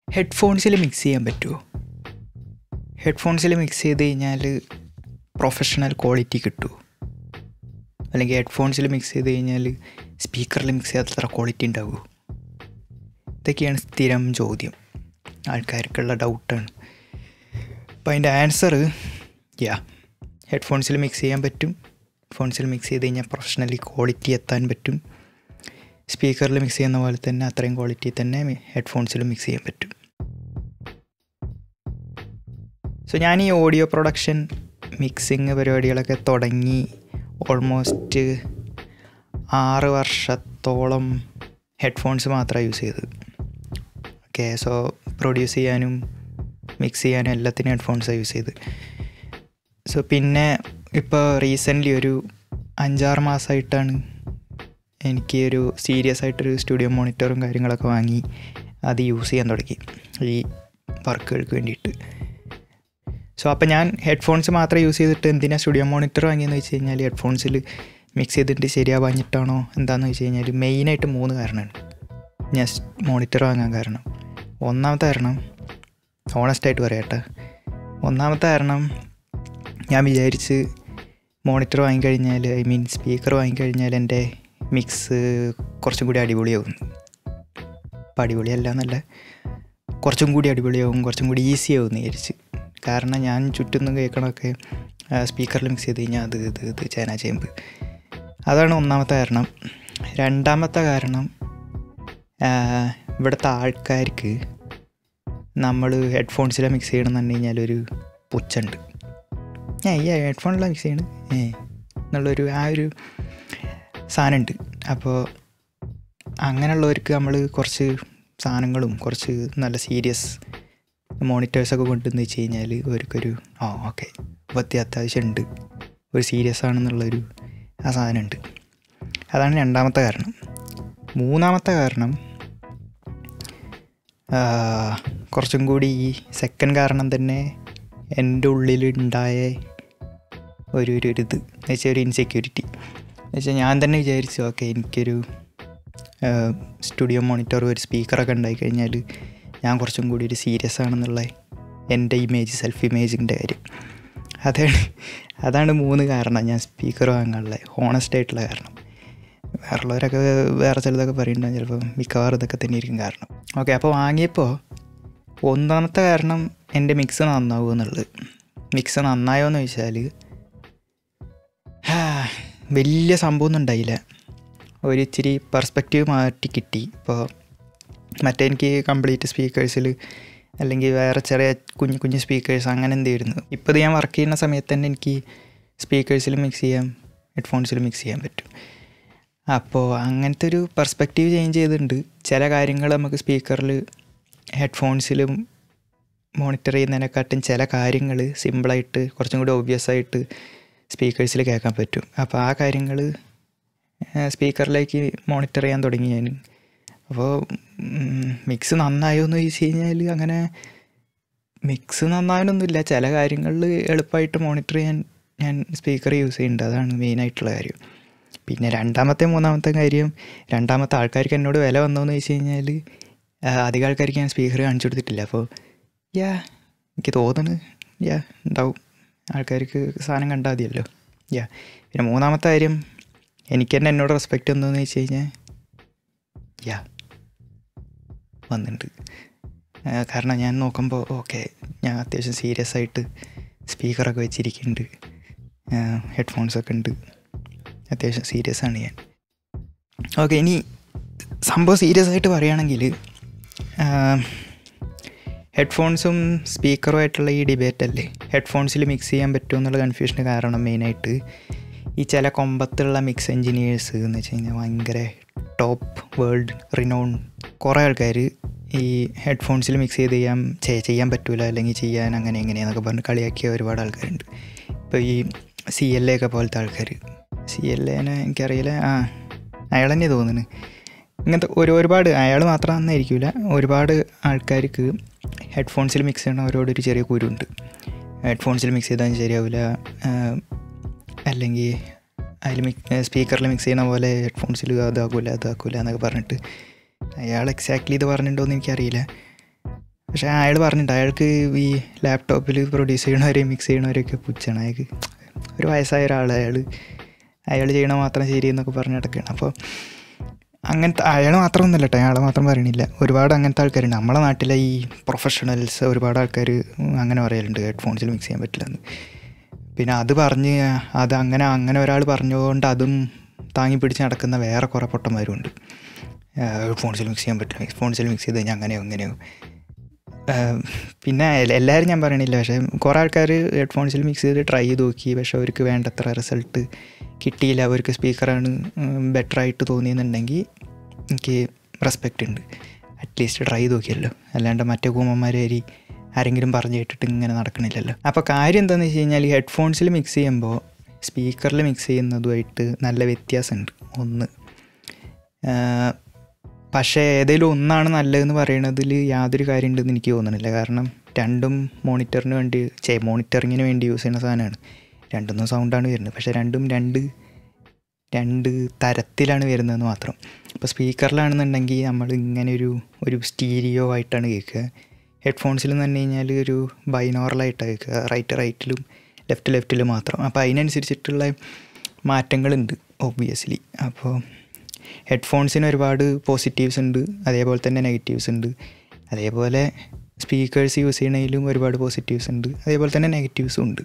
ഹെഡ്ഫോൺസിൽ mix ചെയ്യാൻ പറ്റുമോ ഹെഡ്ഫോൺസിൽ mix ചെയ്ത് കഴിഞ്ഞാൽ പ്രൊഫഷണൽ ക്വാളിറ്റി കിട്ടുമോ അല്ലെങ്കിൽ ഹെഡ്ഫോൺസിൽ മിക്സ് ചെയ്ത് കഴിഞ്ഞാൽ സ്പീക്കറിൽ മിക്സ് ചെയ്യാത്ത അത്ര ക്വാളിറ്റി ഉണ്ടാവുമോ ഇതൊക്കെയാണ് സ്ഥിരം ചോദ്യം ആൾക്കാർക്കുള്ള ഡൗട്ടാണ് അപ്പോൾ അതിൻ്റെ ആൻസർ യാ ഹെഡ്ഫോൺസിൽ മിക്സ് ചെയ്യാൻ പറ്റും ഹെഡ്ഫോൺസിൽ മിക്സ് ചെയ്ത് കഴിഞ്ഞാൽ പ്രൊഫഷണലി ക്വാളിറ്റി എത്താൻ പറ്റും സ്പീക്കറിൽ മിക്സ് ചെയ്യുന്ന പോലെ തന്നെ അത്രയും ക്വാളിറ്റി തന്നെ ഹെഡ്ഫോൺസിലും മിക്സ് ചെയ്യാൻ പറ്റും സോ ഞാൻ ഈ ഓഡിയോ പ്രൊഡക്ഷൻ മിക്സിങ് പരിപാടികളൊക്കെ തുടങ്ങി ഓൾമോസ്റ്റ് ആറ് വർഷത്തോളം ഹെഡ്ഫോൺസ് മാത്രമാണ് യൂസ് ചെയ്തത് ഓക്കെ സോ പ്രൊഡ്യൂസ് ചെയ്യാനും മിക്സ് ചെയ്യാനും എല്ലാത്തിനും ഹെഡ്ഫോൺസാണ് യൂസ് ചെയ്ത് സോ പിന്നെ ഇപ്പോൾ റീസെൻ്റ്ലി ഒരു അഞ്ചാറ് മാസമായിട്ടാണ് എനിക്ക് ഒരു സീരിയസ് ആയിട്ടൊരു സ്റ്റുഡിയോ മോണിറ്ററും കാര്യങ്ങളൊക്കെ വാങ്ങി അത് യൂസ് ചെയ്യാൻ തുടങ്ങി ഈ വർക്കുകൾക്ക് വേണ്ടിയിട്ട് സോ അപ്പോൾ ഞാൻ ഹെഡ്ഫോൺസ് മാത്രം യൂസ് ചെയ്തിട്ട് എന്തിനാണ് സ്റ്റുഡിയോ മോണിറ്റർ വാങ്ങിയെന്ന് വെച്ച് കഴിഞ്ഞാൽ ഹെഡ്ഫോൺസിൽ മിക്സ് ചെയ്തിട്ട് ശരിയാവാഞ്ഞിട്ടാണോ എന്താണെന്ന് വെച്ച് കഴിഞ്ഞാൽ മെയിനായിട്ട് മൂന്ന് കാരണമാണ് ഞാൻ മോണിറ്റർ വാങ്ങാൻ കാരണം ഒന്നാമത്തെ കാരണം ഓണസ്റ്റായിട്ട് പറയട്ടെ ഒന്നാമത്തെ കാരണം ഞാൻ വിചാരിച്ച് മോണിറ്റർ വാങ്ങിക്കഴിഞ്ഞാൽ ഐ മീൻ സ്പീക്കർ വാങ്ങിക്കഴിഞ്ഞാൽ എൻ്റെ മിക്സ് കുറച്ചും കൂടി അടിപൊളിയാവും അപ്പോൾ അടിപൊളിയല്ല എന്നല്ല കുറച്ചും കൂടി അടിപൊളിയാവും കുറച്ചും കൂടി ഈസി ആവും എന്ന് വിചാരിച്ച് കാരണം ഞാൻ ചുറ്റുനിന്ന് കേൾക്കണമൊക്കെ സ്പീക്കറിൽ മിക്സ് ചെയ്ത് കഴിഞ്ഞാൽ അത് ഇത് ഇത് ചേന ചേമ്പ് അതാണ് ഒന്നാമത്തെ കാരണം രണ്ടാമത്തെ കാരണം ഇവിടുത്തെ ആൾക്കാർക്ക് നമ്മൾ ഹെഡ്ഫോൺസിൽ മിക്സ് ചെയ്യണം എന്ന് പറഞ്ഞു കഴിഞ്ഞാൽ ഒരു പുച്ഛുണ്ട് ഏ ഈ ഹെഡ്ഫോണിലാണ് മിക്സ് ചെയ്യണം ഏ എന്നുള്ളൊരു ആ ഒരു സാധനമുണ്ട് അപ്പോൾ അങ്ങനെയുള്ളവർക്ക് നമ്മൾ കുറച്ച് സാധനങ്ങളും കുറച്ച് നല്ല സീരിയസ് മോണിറ്റേഴ്സൊക്കെ കൊണ്ടുവന്ന് വെച്ച് കഴിഞ്ഞാൽ അവർക്കൊരു ആ ഓക്കെ പറ്റി അത്യാവശ്യം ഉണ്ട് ഒരു സീരിയസ് ആണെന്നുള്ളൊരു ആ സാധനമുണ്ട് അതാണ് രണ്ടാമത്തെ കാരണം മൂന്നാമത്തെ കാരണം കുറച്ചും കൂടി ഈ സെക്കൻഡ് കാരണം തന്നെ എൻ്റെ ഉള്ളിൽ ഉണ്ടായ ഒരു ഒരു ഇത് എന്ന് വെച്ചാൽ ഒരു ഇൻസെക്യൂരിറ്റി എന്ന് വെച്ചാൽ ഞാൻ തന്നെ വിചാരിച്ചു ഓക്കെ എനിക്കൊരു സ്റ്റുഡിയോ മോണിറ്റർ ഒരു സ്പീക്കറൊക്കെ ഉണ്ടായി കഴിഞ്ഞാൽ ഞാൻ കുറച്ചും കൂടി ഒരു സീരിയസ് ആണെന്നുള്ള എൻ്റെ ഇമേജ് സെൽഫ് ഇമേജിൻ്റെ കാര്യം അതാണ് അതാണ് മൂന്ന് കാരണം ഞാൻ സ്പീക്കർ വാങ്ങാനുള്ള ഹോണസ്റ്റ് ആയിട്ടുള്ള കാരണം വേറുള്ളവരൊക്കെ വേറെ ചിലതൊക്കെ പറയുന്നുണ്ടാകും ചിലപ്പോൾ മിക്കവാറും ഇതൊക്കെ തന്നെയായിരിക്കും കാരണം ഓക്കെ അപ്പോൾ വാങ്ങിയപ്പോൾ ഒന്നാമത്തെ കാരണം എൻ്റെ മിക്സ് നന്നാവുമോ എന്നുള്ളത് മിക്സ് നന്നായോ എന്ന് ചോദിച്ചാൽ വലിയ സംഭവമൊന്നും ഉണ്ടായില്ല ഒരു ഇച്ചിരി പെർസ്പെക്റ്റീവ് മാറ്റി കിട്ടി ഇപ്പോൾ മറ്റേ എനിക്ക് കംപ്ലീറ്റ് സ്പീക്കേഴ്സിൽ അല്ലെങ്കിൽ വേറെ ചെറിയ കുഞ്ഞു കുഞ്ഞു സ്പീക്കേഴ്സ് അങ്ങനെ എന്തായിരുന്നു ഇപ്പോൾ ഇത് ഞാൻ വർക്ക് ചെയ്യുന്ന സമയത്ത് തന്നെ എനിക്ക് സ്പീക്കേഴ്സിൽ മിക്സ് ചെയ്യാം ഹെഡ്ഫോൺസിൽ മിക്സ് ചെയ്യാൻ പറ്റും അപ്പോൾ അങ്ങനത്തെ ഒരു പെർസ്പെക്റ്റീവ് ചേഞ്ച് ചെയ്തിട്ടുണ്ട് ചില കാര്യങ്ങൾ നമുക്ക് സ്പീക്കറിൽ ഹെഡ്ഫോൺസിലും മോണിറ്റർ ചെയ്യുന്നതിനെക്കാട്ടും ചില കാര്യങ്ങൾ സിമ്പിളായിട്ട് കുറച്ചും കൂടി ഒബ്വിയസ് ആയിട്ട് സ്പീക്കേഴ്സിൽ കേൾക്കാൻ പറ്റും അപ്പോൾ ആ കാര്യങ്ങൾ സ്പീക്കറിലേക്ക് മോണിറ്റർ ചെയ്യാൻ തുടങ്ങി ഞാൻ അപ്പോൾ മിക്സ് നന്നായോ എന്ന് ചോദിച്ചു കഴിഞ്ഞാൽ അങ്ങനെ മിക്സ് നന്നാവാനൊന്നുമില്ല ചില കാര്യങ്ങളിൽ എളുപ്പമായിട്ട് മോണിറ്റർ ചെയ്യാൻ ഞാൻ സ്പീക്കർ യൂസ് ചെയ്യുന്നുണ്ട് അതാണ് മെയിനായിട്ടുള്ള കാര്യം പിന്നെ രണ്ടാമത്തെ മൂന്നാമത്തെ കാര്യം രണ്ടാമത്തെ ആൾക്കാർക്ക് എന്നോട് വില വന്നോന്ന് ചോദിച്ചു കഴിഞ്ഞാൽ അധികം ആൾക്കാർക്ക് ഞാൻ സ്പീക്കർ കാണിച്ചു കൊടുത്തിട്ടില്ല അപ്പോൾ യാ എനിക്ക് തോന്നുന്നു യാ ഉണ്ടാവും ആൾക്കാർക്ക് സാധനം കണ്ടാൽ മതിയല്ലോ യാ പിന്നെ മൂന്നാമത്തെ കാര്യം എനിക്ക് തന്നെ എന്നോട് റെസ്പെക്റ്റ് വന്നതെന്ന് വെച്ച് കഴിഞ്ഞാൽ യാ വന്നിട്ടുണ്ട് കാരണം ഞാൻ നോക്കുമ്പോൾ ഓക്കെ ഞാൻ അത്യാവശ്യം സീരിയസ് ആയിട്ട് സ്പീക്കറൊക്കെ വെച്ചിരിക്കുന്നുണ്ട് ഹെഡ്ഫോൺസൊക്കെ ഉണ്ട് അത്യാവശ്യം സീരിയസ് ആണ് ഞാൻ ഓക്കെ ഇനി സംഭവം സീരിയസ് ആയിട്ട് പറയുകയാണെങ്കിൽ ഹെഡ്ഫോൺസും സ്പീക്കറുമായിട്ടുള്ള ഈ ഡിബേറ്റ് അല്ലേ ഹെഡ്ഫോൺസിൽ മിക്സ് ചെയ്യാൻ പറ്റുമോ എന്നുള്ള കൺഫ്യൂഷന് കാരണം മെയിനായിട്ട് ഈ ചില കൊമ്പത്തുള്ള മിക്സ് എൻജിനീയേഴ്സ് എന്ന് വെച്ച് കഴിഞ്ഞാൽ ഭയങ്കര ടോപ്പ് വേൾഡ് റിനോൺ കുറേ ആൾക്കാർ ഈ ഹെഡ്ഫോൺസിൽ മിക്സ് ചെയ്ത് ചെയ്യാൻ ചെയ്യാൻ പറ്റില്ല അല്ലെങ്കിൽ ചെയ്യാൻ അങ്ങനെ എങ്ങനെയാന്നൊക്കെ പറഞ്ഞ് കളിയാക്കിയ ഒരുപാട് ആൾക്കാരുണ്ട് ഇപ്പോൾ ഈ സി എൽ എ ഒക്കെ പോലത്തെ ആൾക്കാർ സി എൽ എനെ എനിക്കറിയില്ല ആ അയാൾ തന്നെ തോന്നുന്നു ഇങ്ങനത്തെ ഒരു ഒരുപാട് അയാൾ മാത്രമാണെന്നായിരിക്കില്ല ഒരുപാട് ആൾക്കാർക്ക് ഹെഡ്ഫോൺസിൽ മിക്സ് ചെയ്യണവരോട് ഒരു ചെറിയ കുരുണ്ട് ഹെഡ്ഫോൺസിൽ മിക്സ് ചെയ്താൽ ശരിയാവില്ല അല്ലെങ്കിൽ അതിൽ മിക് സ്പീക്കറിൽ മിക്സ് ചെയ്യണ പോലെ ഹെഡ്ഫോൺസിൽ അതാക്കൂല അതാക്കൂല എന്നൊക്കെ പറഞ്ഞിട്ട് അയാൾ എക്സാക്ട്ലി ഇത് പറഞ്ഞിട്ടുണ്ടോ എന്ന് എനിക്കറിയില്ല പക്ഷേ അയാൾ പറഞ്ഞിട്ടുണ്ട് അയാൾക്ക് ഈ ലാപ്ടോപ്പിൽ പ്രൊഡ്യൂസ് ചെയ്യണവരെയും മിക്സ് ചെയ്യണവരെയൊക്കെ പുച്ഛാണ് അയാൾക്ക് ഒരു വയസ്സായ ഒരാൾ അയാൾ അയാൾ ചെയ്യണ മാത്രം ശരി എന്നൊക്കെ പറഞ്ഞ് നടക്കുകയാണ് അപ്പോൾ അങ്ങനത്തെ അയാൾ മാത്രമൊന്നുമല്ല കേട്ടോ അയാളെ മാത്രം പറയണില്ല ഒരുപാട് അങ്ങനത്തെ ആൾക്കാരുണ്ട് നമ്മളെ നാട്ടിലെ ഈ പ്രൊഫഷണൽസ് ഒരുപാട് ആൾക്കാർ അങ്ങനെ പറയലുണ്ട് ഹെഡ്ഫോൺസിൽ മിക്സ് ചെയ്യാൻ പറ്റില്ല എന്ന് പിന്നെ അത് പറഞ്ഞ് അത് അങ്ങനെ അങ്ങനെ ഒരാൾ പറഞ്ഞുകൊണ്ട് അതും താങ്ങി പിടിച്ച് നടക്കുന്ന വേറെ കുറേ പൊട്ടന്മാരും ഉണ്ട് ഹെഡ്ഫോൺസിൽ മിക്സ് ചെയ്യാൻ പറ്റില്ല ഹെഡ്ഫോൺസിൽ മിക്സ് ചെയ്ത് കഴിഞ്ഞാൽ അങ്ങനെയോ അങ്ങനെയോ ആഹ് പിന്നെ എല്ല- എല്ലാവരും ഞാൻ പറയണില്ല പക്ഷേ കുറേ ആൾക്കാർ ഹെഡ്ഫോൺസിൽ മിക്സ് ചെയ്ത് ട്രൈ ചെയ്ത് നോക്കി പക്ഷെ അവർക്ക് വേണ്ടത്ര റിസൾട്ട് കിട്ടിയില്ല അവർക്ക് സ്പീക്കറാണ് ബെറ്റർ ആയിട്ട് തോന്നിയെന്നുണ്ടെങ്കിൽ എനിക്ക് റെസ്പെക്റ്റ് ഉണ്ട് അറ്റ്ലീസ്റ്റ് ട്രൈ ചെയ്ത് നോക്കിയല്ലോ അല്ലാണ്ട് മറ്റേ കൂമ്മന്മാരെ ആരെങ്കിലും പറഞ്ഞു കേട്ടിട്ട് ഇങ്ങനെ നടക്കണില്ലല്ലോ അപ്പോൾ കാര്യം എന്താണെന്ന് വെച്ച് കഴിഞ്ഞാൽ ഈ ഹെഡ്ഫോൺസിൽ മിക്സ് ചെയ്യുമ്പോൾ സ്പീക്കറിൽ മിക്സ് ചെയ്യുന്നതുമായിട്ട് നല്ല വ്യത്യാസമുണ്ട് ഒന്ന് ആഹ് പക്ഷേ ഏതെങ്കിലും ഒന്നാണ് നല്ലതെന്ന് പറയണതിൽ യാതൊരു കാര്യമുണ്ടെന്ന് എനിക്ക് തോന്നുന്നില്ല കാരണം രണ്ടും മോണിറ്ററിന് വേണ്ടി ചേ മോണിറ്ററിങ്ങിന് വേണ്ടി യൂസ് ചെയ്യുന്ന സാധനമാണ് രണ്ടൊന്നും സൗണ്ടാണ് വരുന്നത് പക്ഷേ രണ്ടും രണ്ട് രണ്ട് തരത്തിലാണ് വരുന്നതെന്ന് മാത്രം ഇപ്പോൾ സ്പീക്കറിലാണെന്നുണ്ടെങ്കിൽ നമ്മൾ ഇങ്ങനെ ഒരു ഒരു സ്റ്റീരിയോ ആയിട്ടാണ് കേൾക്കുക ഹെഡ്ഫോൺസിൽ എന്ന് പറഞ്ഞു കഴിഞ്ഞാൽ ഒരു ബൈനോറലായിട്ടാണ് കേൾക്കുക റൈറ്റ് റൈറ്റിലും ലെഫ്റ്റ് ലെഫ്റ്റിലും മാത്രം അപ്പോൾ അതിനനുസരിച്ചിട്ടുള്ള മാറ്റങ്ങളുണ്ട് ഒബ്വിയസ്ലി അപ്പോൾ ഹെഡ്ഫോൺസിന് ഒരുപാട് പോസിറ്റീവ്സ് ഉണ്ട് അതേപോലെ തന്നെ നെഗറ്റീവ്സ് ഉണ്ട് അതേപോലെ സ്പീക്കേഴ്സ് യൂസ് ചെയ്യണതിലും ഒരുപാട് പോസിറ്റീവ്സ് ഉണ്ട് അതേപോലെ തന്നെ നെഗറ്റീവ്സും ഉണ്ട്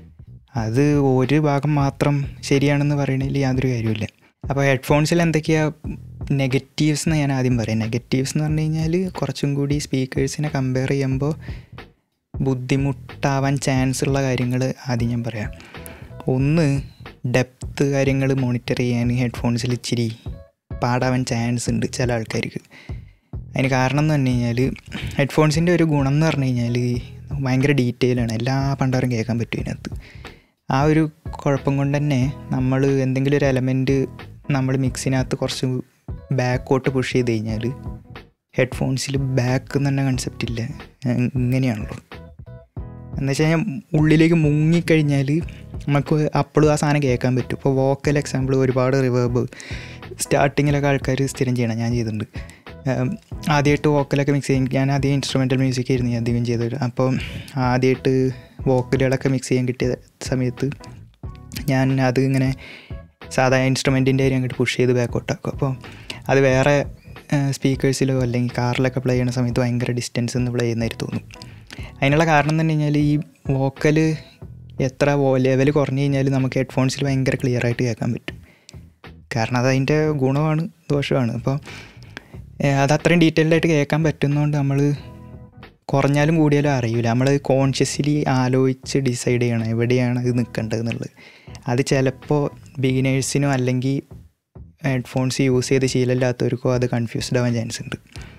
അത് ഒരു ഭാഗം മാത്രം ശരിയാണെന്ന് പറയണതിൽ യാതൊരു കാര്യമില്ല അപ്പോൾ ഹെഡ്ഫോൺസിൽ എന്തൊക്കെയാണ് നെഗറ്റീവ്സ് എന്ന് ഞാൻ ആദ്യം പറയാം നെഗറ്റീവ്സ് എന്ന് പറഞ്ഞു കഴിഞ്ഞാൽ കുറച്ചും കൂടി സ്പീക്കേഴ്സിനെ കമ്പയർ ചെയ്യുമ്പോൾ ബുദ്ധിമുട്ടാവാൻ ചാൻസ് ഉള്ള കാര്യങ്ങൾ ആദ്യം ഞാൻ പറയാം ഒന്ന് ഡെപ്ത്ത് കാര്യങ്ങൾ മോണിറ്റർ ചെയ്യാൻ ഹെഡ്ഫോൺസിൽ ഇച്ചിരി പാടാവാൻ ചാൻസ് ഉണ്ട് ചില ആൾക്കാർക്ക് അതിന് കാരണം എന്ന് പറഞ്ഞു കഴിഞ്ഞാൽ ഹെഡ്ഫോൺസിൻ്റെ ഒരു ഗുണം എന്ന് പറഞ്ഞു കഴിഞ്ഞാൽ ഭയങ്കര ഡീറ്റെയിൽ ആണ് എല്ലാ പണ്ടാറും കേൾക്കാൻ പറ്റും ഇതിനകത്ത് ആ ഒരു കുഴപ്പം കൊണ്ട് തന്നെ നമ്മൾ എന്തെങ്കിലും ഒരു എലമെൻറ്റ് നമ്മൾ മിക്സിനകത്ത് കുറച്ച് ബാക്കോട്ട് പുഷ് ചെയ്ത് കഴിഞ്ഞാൽ ഹെഡ്ഫോൺസിൽ ബാക്ക് എന്ന് തന്നെ കൺസെപ്റ്റ് ഇല്ല ഇങ്ങനെയാണല്ലോ എന്ന് വെച്ച് കഴിഞ്ഞാൽ ഉള്ളിലേക്ക് മുങ്ങിക്കഴിഞ്ഞാൽ നമുക്ക് അപ്പോഴും ആ സാധനം കേൾക്കാൻ പറ്റും ഇപ്പോൾ വോക്കൽ എക്സാമ്പിൾ ഒരുപാട് റിവേർബ് സ്റ്റാർട്ടിങ്ങിലൊക്കെ ആൾക്കാർ സ്ഥിരം ചെയ്യണം ഞാൻ ചെയ്തിട്ടുണ്ട് ഉം, ആദ്യമായിട്ട് വോക്കലൊക്കെ മിക്സ് ചെയ്യും ഞാൻ ആദ്യം ഇൻസ്ട്രുമെൻ്റൽ മ്യൂസിക് ആയിരുന്നു ഞാൻ അധികം ചെയ്തത് അപ്പോൾ ആദ്യമായിട്ട് വോക്കലുകളൊക്കെ മിക്സ് ചെയ്യാൻ കിട്ടിയ സമയത്ത് ഞാൻ അത് ഇങ്ങനെ സാധാ ഇൻസ്ട്രുമെൻറ്റിൻ്റെ കാര്യം അങ്ങോട്ട് പുഷ് ചെയ്ത് ബാക്കോട്ടാക്കും അപ്പോൾ അത് വേറെ സ്പീക്കേഴ്സിലോ അല്ലെങ്കിൽ കാറിലൊക്കെ പ്ലേ ചെയ്യുന്ന സമയത്ത് ഭയങ്കര ഡിസ്റ്റൻസ് നിന്ന് പ്ലേ ചെയ്യുന്നതായിട്ട് തോന്നും അതിനുള്ള കാരണം എന്ന് പറഞ്ഞു കഴിഞ്ഞാൽ ഈ വോക്കൽ എത്ര ലെവൽ കുറഞ്ഞു കഴിഞ്ഞാൽ നമുക്ക് ഹെഡ്ഫോൺസിൽ ഭയങ്കര ക്ലിയർ ആയിട്ട് കേൾക്കാൻ പറ്റും കാരണം അത് അതിൻ്റെ ഗുണമാണ് ദോഷമാണ് അപ്പോൾ ഏഹ്, അത് അത്രയും ഡീറ്റെയിൽഡ് ആയിട്ട് കേൾക്കാൻ പറ്റുന്നതുകൊണ്ട് നമ്മൾ കുറഞ്ഞാലും കൂടിയാലും അറിയില്ല നമ്മൾ കോൺഷ്യസ്ലി ആലോചിച്ച് ഡിസൈഡ് ചെയ്യണം എവിടെയാണ് ഇത് നിൽക്കേണ്ടത് എന്നുള്ളത് അത് ചിലപ്പോൾ ബിഗിനേഴ്സിനോ അല്ലെങ്കിൽ ഹെഡ്ഫോൺസ് യൂസ് ചെയ്ത് ശീലമില്ലാത്തവർക്കോ അത് കൺഫ്യൂസ്ഡ് ആവാൻ ചാൻസ് ഉണ്ട്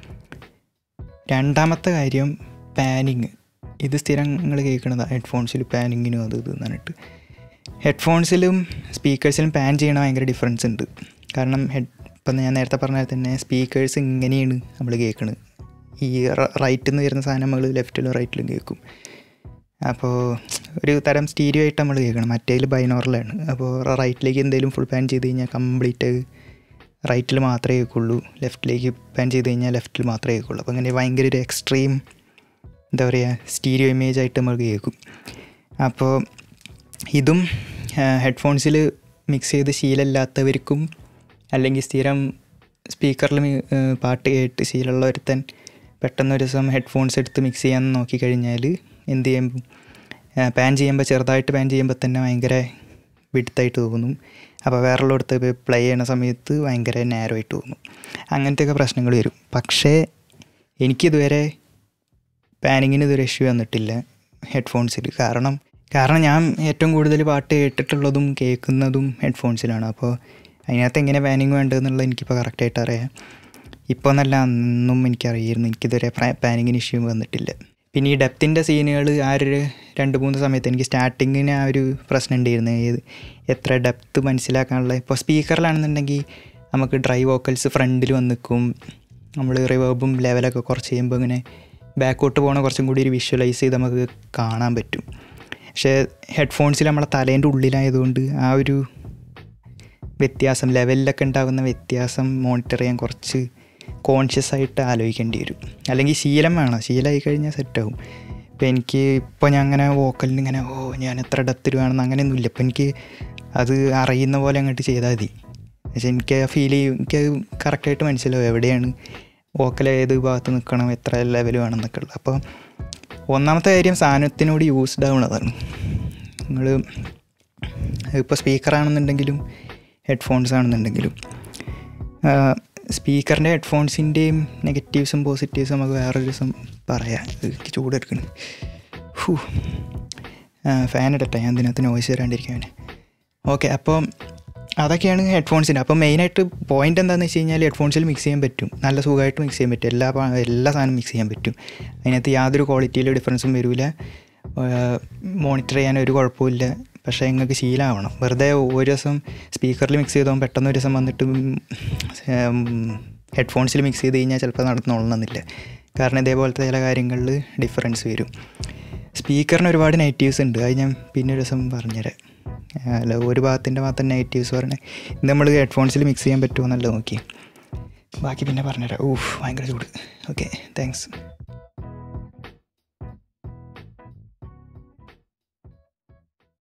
രണ്ടാമത്തെ കാര്യം പാനിങ് ഇത് സ്ഥിരം നിങ്ങൾ കേൾക്കണതാണ് ഹെഡ്ഫോൺസിൽ പാനിങ്ങിനും അത് ഇത് എന്ന് പറഞ്ഞിട്ട് ഹെഡ്ഫോൺസിലും സ്പീക്കേഴ്സിലും പാൻ ചെയ്യണ ഭയങ്കര ഡിഫറൻസ് ഉണ്ട് കാരണം ഹെഡ് ഇപ്പം ഞാൻ നേരത്തെ പറഞ്ഞാൽ തന്നെ സ്പീക്കേഴ്സ് ഇങ്ങനെയാണ് നമ്മൾ കേൾക്കുന്നത് ഈ റൈറ്റിൽ നിന്ന് വരുന്ന സാധനം നമ്മൾ ലെഫ്റ്റിലും റൈറ്റിലും കേൾക്കും അപ്പോൾ ഒരു തരം സ്റ്റീരിയോ ആയിട്ട് നമ്മൾ കേൾക്കണം മറ്റേതിൽ ബൈനോറലാണ് അപ്പോൾ റൈറ്റിലേക്ക് എന്തെങ്കിലും ഫുൾ പാൻ ചെയ്ത് കഴിഞ്ഞാൽ കംപ്ലീറ്റ് റൈറ്റിൽ മാത്രമേ കേൾക്കുള്ളൂ ലെഫ്റ്റിലേക്ക് പാൻ ചെയ്ത് കഴിഞ്ഞാൽ ലെഫ്റ്റിൽ മാത്രമേ കേൾക്കുള്ളൂ അപ്പോൾ അങ്ങനെ ഭയങ്കര ഒരു എക്സ്ട്രീം എന്താ പറയുക സ്റ്റീരിയോ ഇമേജ് ആയിട്ട് നമ്മൾ കേൾക്കും അപ്പോൾ ഇതും ഹെഡ്ഫോൺസിൽ മിക്സ് ചെയ്ത് ശീലമില്ലാത്തവർക്കും അല്ലെങ്കിൽ സ്ഥിരം സ്പീക്കറിൽ പാട്ട് കേട്ട് ശീലമുള്ള ഒരുത്തൻ പെട്ടെന്ന് ഒരു ദിവസം ഹെഡ്ഫോൺസ് എടുത്ത് മിക്സ് ചെയ്യാൻ നോക്കിക്കഴിഞ്ഞാൽ എന്ത് ചെയ്യും പാൻ ചെയ്യുമ്പോൾ ചെറുതായിട്ട് പാൻ ചെയ്യുമ്പോൾ തന്നെ ഭയങ്കര വിടുത്തായിട്ട് തോന്നും അപ്പോൾ വേറെയുള്ളടത്ത് പ്ലേ ചെയ്യണ സമയത്ത് ഭയങ്കര നാരോ ആയിട്ട് തോന്നും അങ്ങനത്തെയൊക്കെ പ്രശ്നങ്ങൾ വരും പക്ഷേ എനിക്കിതുവരെ പാനിങ്ങിന് ഇതൊരു ഇഷ്യൂ വന്നിട്ടില്ല ഹെഡ്ഫോൺസിൽ കാരണം കാരണം ഞാൻ ഏറ്റവും കൂടുതൽ പാട്ട് കേട്ടിട്ടുള്ളതും കേൾക്കുന്നതും ഹെഡ്ഫോൺസിലാണ് അപ്പോൾ അതിനകത്ത് എങ്ങനെ പാനിങ് വേണ്ടതെന്നുള്ളത് എനിക്കിപ്പോൾ കറക്റ്റായിട്ട് അറിയാം ഇപ്പോൾ എന്നല്ല അന്നും എനിക്കറിയായിരുന്നു എനിക്കിതുവരെ പാനിങ്ങിന് ഇഷ്യൂ വന്നിട്ടില്ല പിന്നെ ഈ ഡെപ്തിൻ്റെ സീനുകൾ ആ ഒരു രണ്ട് മൂന്ന് സമയത്ത് എനിക്ക് സ്റ്റാർട്ടിങ്ങിന് ആ ഒരു പ്രശ്നം ഉണ്ടായിരുന്നു ഏത് എത്ര ഡെപ്ത് മനസ്സിലാക്കാനുള്ള ഇപ്പോൾ സ്പീക്കറിലാണെന്നുണ്ടെങ്കിൽ നമുക്ക് ഡ്രൈ വോക്കൽസ് ഫ്രണ്ടിൽ വന്ന് നിൽക്കും നമ്മൾ റിവേർബും ലെവലൊക്കെ കുറച്ച് ചെയ്യുമ്പോൾ ഇങ്ങനെ ബാക്കോട്ട് പോകണ കുറച്ചും കൂടി ഒരു വിഷ്വലൈസ് ചെയ്ത് നമുക്ക് കാണാൻ പറ്റും പക്ഷേ ഹെഡ്ഫോൺസിൽ നമ്മളെ തലേൻ്റെ ഉള്ളിലായതുകൊണ്ട് ആ ഒരു വ്യത്യാസം ലെവലിലൊക്കെ ഉണ്ടാകുന്ന വ്യത്യാസം മോണിറ്റർ ചെയ്യാൻ കുറച്ച് കോൺഷ്യസ് ആയിട്ട് ആലോചിക്കേണ്ടി വരും അല്ലെങ്കിൽ ശീലം വേണം ശീലമായി കഴിഞ്ഞാൽ സെറ്റാവും ഇപ്പം എനിക്ക് ഇപ്പോൾ ഞാൻ അങ്ങനെ വോക്കലിന് ഇങ്ങനെ ഓ ഞാൻ എത്ര ഡത്തിൽ വേണമെന്ന് അങ്ങനെയൊന്നുമില്ല ഇപ്പം എനിക്ക് അത് അറിയുന്ന പോലെ അങ്ങോട്ട് ചെയ്താൽ മതി പക്ഷേ എനിക്ക് ആ ഫീൽ ചെയ്യും എനിക്ക് കറക്റ്റായിട്ട് മനസ്സിലാവും എവിടെയാണ് വോക്കൽ ഏത് ഭാഗത്ത് നിൽക്കണം എത്ര ലെവൽ വേണം എന്നൊക്കെ ഉള്ളത് അപ്പോൾ ഒന്നാമത്തെ കാര്യം സാധനത്തിനോട് യൂസ്ഡ് ആവുന്നതാണ് നിങ്ങൾ ഇപ്പോൾ സ്പീക്കറാണെന്നുണ്ടെങ്കിലും ഹെഡ്ഫോൺസ് ആണെന്നുണ്ടെങ്കിലും സ്പീക്കറിൻ്റെ ഹെഡ്ഫോൺസിൻ്റെയും നെഗറ്റീവ്സും പോസിറ്റീവ്സും നമുക്ക് വേറൊരു ദിവസം പറയാം എനിക്ക് ചൂടെടുക്കണം ഹൂ ഫാൻ ഇടട്ടെ ഞാൻ ഇതിനകത്ത് നോയ്സ് വരാണ്ടിരിക്കാൻ ഓക്കെ അപ്പോൾ അതൊക്കെയാണ് ഹെഡ്ഫോൺസിൻ്റെ അപ്പോൾ മെയിനായിട്ട് പോയിൻ്റ് എന്താണെന്ന് വെച്ച് കഴിഞ്ഞാൽ ഹെഡ്ഫോൺസിൽ മിക്സ് ചെയ്യാൻ പറ്റും നല്ല സുഖമായിട്ട് മിക്സ് ചെയ്യാൻ പറ്റും എല്ലാ പാ- എല്ലാ സാധനവും മിക്സ് ചെയ്യാൻ പറ്റും അതിനകത്ത് യാതൊരു ക്വാളിറ്റിയിൽ ഡിഫറൻസും വരില്ല മോണിറ്റർ ചെയ്യാൻ ഒരു കുഴപ്പമില്ല പക്ഷേ നിങ്ങൾക്ക് ശീലമാവണം വെറുതെ ഒരു ദിവസം സ്പീക്കറിൽ മിക്സ് ചെയ്തോ പെട്ടെന്ന് ഒരു ദിവസം വന്നിട്ട് ഹെഡ്ഫോൺസിൽ മിക്സ് ചെയ്ത് കഴിഞ്ഞാൽ ചിലപ്പോൾ നടന്നോളണമെന്നില്ല കാരണം ഇതേപോലത്തെ ചില കാര്യങ്ങളിൽ ഡിഫറൻസ് വരും സ്പീക്കറിന് ഒരുപാട് നെഗറ്റീവ്സ് ഉണ്ട് അത് ഞാൻ പിന്നെ ഒരു ദിവസം പറഞ്ഞുതരാം അല്ല ഒരു ഭാഗത്തിൻ്റെ മാത്രം നെഗറ്റീവ്സ് പറഞ്ഞാൽ ഇത് നമ്മൾ ഹെഡ്ഫോൺസിൽ മിക്സ് ചെയ്യാൻ പറ്റുമോ എന്നുള്ളത് നോക്കി ബാക്കി പിന്നെ പറഞ്ഞുതരാം ഊഫ് ഭയങ്കര ചൂട് ഓക്കെ താങ്ക്സ്